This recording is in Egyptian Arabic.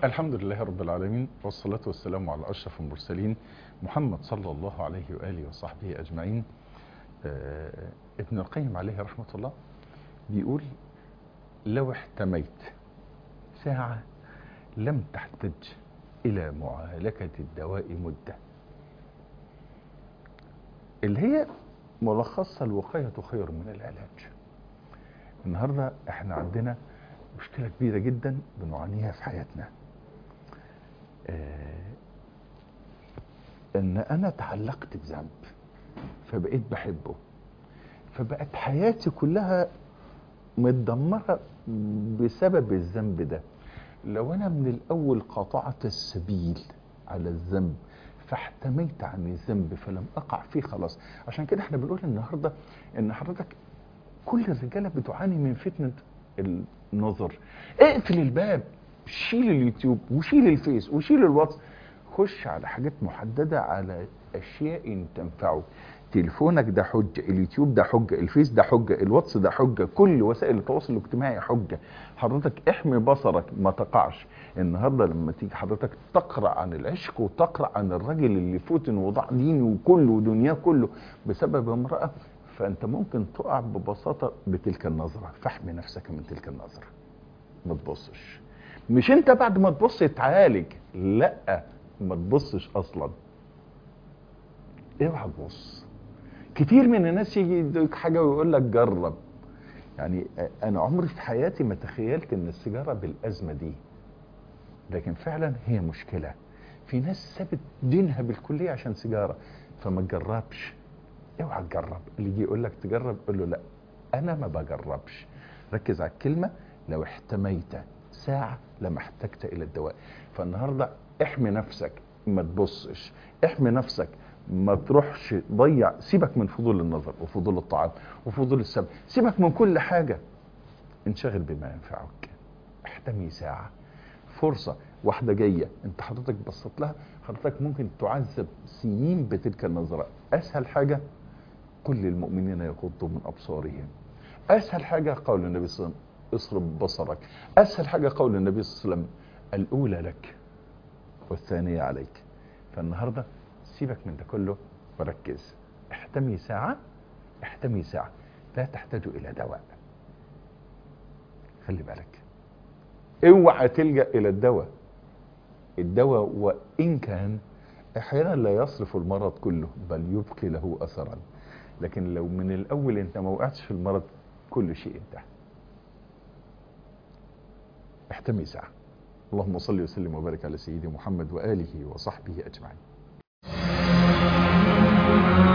الحمد لله رب العالمين والصلاة والسلام على أشرف المرسلين محمد صلى الله عليه وآله وصحبه أجمعين آه ابن القيم عليه رحمة الله بيقول لو احتميت ساعة لم تحتج إلى معالجة الدواء مدة اللي هي ملخصها الوقاية خير من العلاج النهاردة احنا عندنا مشكلة كبيرة جدا بنعانيها في حياتنا آه ان انا تعلقت بذنب فبقيت بحبه فبقت حياتي كلها متدمرة بسبب الذنب ده لو انا من الاول قطعت السبيل على الذنب فاحتميت عن الذنب فلم اقع فيه خلاص عشان كده احنا بنقول النهارده ان حضرتك كل الرجاله بتعاني من فتنه النظر اقفل الباب شيل اليوتيوب وشيل الفيس وشيل الواتس خش على حاجات محدده على اشياء تنفعك تليفونك ده حجه اليوتيوب ده حجه الفيس ده حجه الواتس ده حجه كل وسائل التواصل الاجتماعي حجه حضرتك احمي بصرك ما تقعش النهارده لما تيجي حضرتك تقرا عن العشق وتقرا عن الراجل اللي فوتن وضاع دينه وكله ودنياه كله بسبب امراه فانت ممكن تقع ببساطه بتلك النظره فاحمي نفسك من تلك النظره ما تبصش مش انت بعد ما تبص تعالج لا ما تبصش اصلا اوعى تبص كتير من الناس يجي يديك حاجه ويقول لك جرب يعني انا عمري في حياتي ما تخيلت ان السيجاره بالازمه دي لكن فعلا هي مشكله في ناس سابت دينها بالكليه عشان سيجاره فما تجربش اوعى تجرب اللي يجي يقول لك تجرب قول له لا انا ما بجربش ركز على الكلمه لو احتميت ساعه لما احتجت الى الدواء فالنهارده احمي نفسك ما تبصش احمي نفسك ما تروحش ضيع سيبك من فضول النظر وفضول الطعام وفضول السمع سيبك من كل حاجه انشغل بما ينفعك احتمي ساعه فرصه واحده جايه انت حضرتك بصيت لها حضرتك ممكن تعذب سنين بتلك النظره اسهل حاجه كل المؤمنين يغضوا من ابصارهم اسهل حاجه قول النبي صلى الله عليه وسلم اصرف بصرك اسهل حاجه قول النبي صلى الله عليه وسلم الاولى لك والثانيه عليك فالنهارده سيبك من ده كله وركز احتمي ساعه احتمي ساعه لا تحتاج الى دواء خلي بالك اوعى تلجا الى الدواء الدواء وان كان احيانا لا يصرف المرض كله بل يبقي له اثرا لكن لو من الاول انت ما وقعتش في المرض كل شيء انتهى احتمي ساعه اللهم صل وسلم وبارك على سيدي محمد واله وصحبه اجمعين